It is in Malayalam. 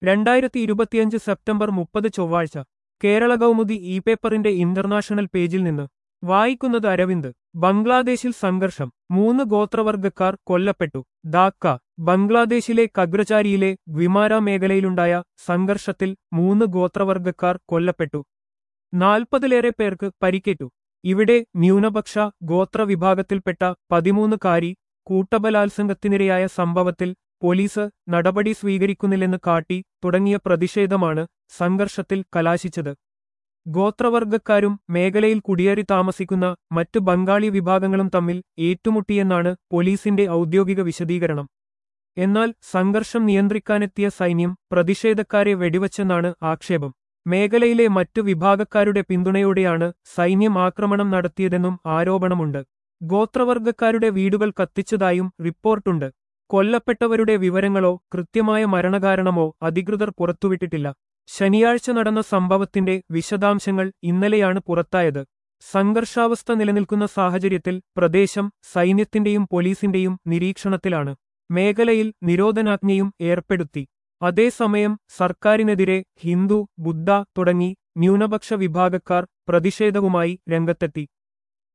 രണ്ടായിരത്തി ഇരുപത്തിയഞ്ച് സെപ്റ്റംബർ മുപ്പത് ചൊവ്വാഴ്ച കേരള കൗമുദി ഇ പേപ്പറിന്റെ ഇന്റർനാഷണൽ പേജിൽ നിന്ന് വായിക്കുന്നത് അരവിന്ദ് ബംഗ്ലാദേശിൽ സംഘർഷം മൂന്ന് ഗോത്രവർഗക്കാർ കൊല്ലപ്പെട്ടു ധാക്ക ബംഗ്ലാദേശിലെ കഗ്രചാരിയിലെ ഗ്വിമാര മേഖലയിലുണ്ടായ സംഘർഷത്തിൽ മൂന്ന് ഗോത്രവർഗക്കാർ കൊല്ലപ്പെട്ടു നാൽപ്പതിലേറെ പേർക്ക് പരിക്കേറ്റു ഇവിടെ ന്യൂനപക്ഷ ഗോത്രവിഭാഗത്തിൽപ്പെട്ട പതിമൂന്നുകാരി കൂട്ടബലാത്സംഗത്തിനിരയായ സംഭവത്തിൽ പോലീസ് നടപടി സ്വീകരിക്കുന്നില്ലെന്ന് കാട്ടി തുടങ്ങിയ പ്രതിഷേധമാണ് സംഘർഷത്തിൽ കലാശിച്ചത് ഗോത്രവർഗക്കാരും മേഖലയിൽ കുടിയേറി താമസിക്കുന്ന മറ്റ് ബംഗാളി വിഭാഗങ്ങളും തമ്മിൽ ഏറ്റുമുട്ടിയെന്നാണ് പോലീസിന്റെ ഔദ്യോഗിക വിശദീകരണം എന്നാൽ സംഘർഷം നിയന്ത്രിക്കാനെത്തിയ സൈന്യം പ്രതിഷേധക്കാരെ വെടിവച്ചെന്നാണ് ആക്ഷേപം മേഖലയിലെ മറ്റു വിഭാഗക്കാരുടെ പിന്തുണയോടെയാണ് സൈന്യം ആക്രമണം നടത്തിയതെന്നും ആരോപണമുണ്ട് ഗോത്രവർഗക്കാരുടെ വീടുകൾ കത്തിച്ചതായും റിപ്പോർട്ടുണ്ട് കൊല്ലപ്പെട്ടവരുടെ വിവരങ്ങളോ കൃത്യമായ മരണകാരണമോ അധികൃതർ പുറത്തുവിട്ടിട്ടില്ല ശനിയാഴ്ച നടന്ന സംഭവത്തിന്റെ വിശദാംശങ്ങൾ ഇന്നലെയാണ് പുറത്തായത് സംഘർഷാവസ്ഥ നിലനിൽക്കുന്ന സാഹചര്യത്തിൽ പ്രദേശം സൈന്യത്തിന്റെയും പോലീസിന്റെയും നിരീക്ഷണത്തിലാണ് മേഖലയിൽ നിരോധനാജ്ഞയും ഏർപ്പെടുത്തി അതേസമയം സർക്കാരിനെതിരെ ഹിന്ദു ബുദ്ധ തുടങ്ങി ന്യൂനപക്ഷ വിഭാഗക്കാർ പ്രതിഷേധവുമായി രംഗത്തെത്തി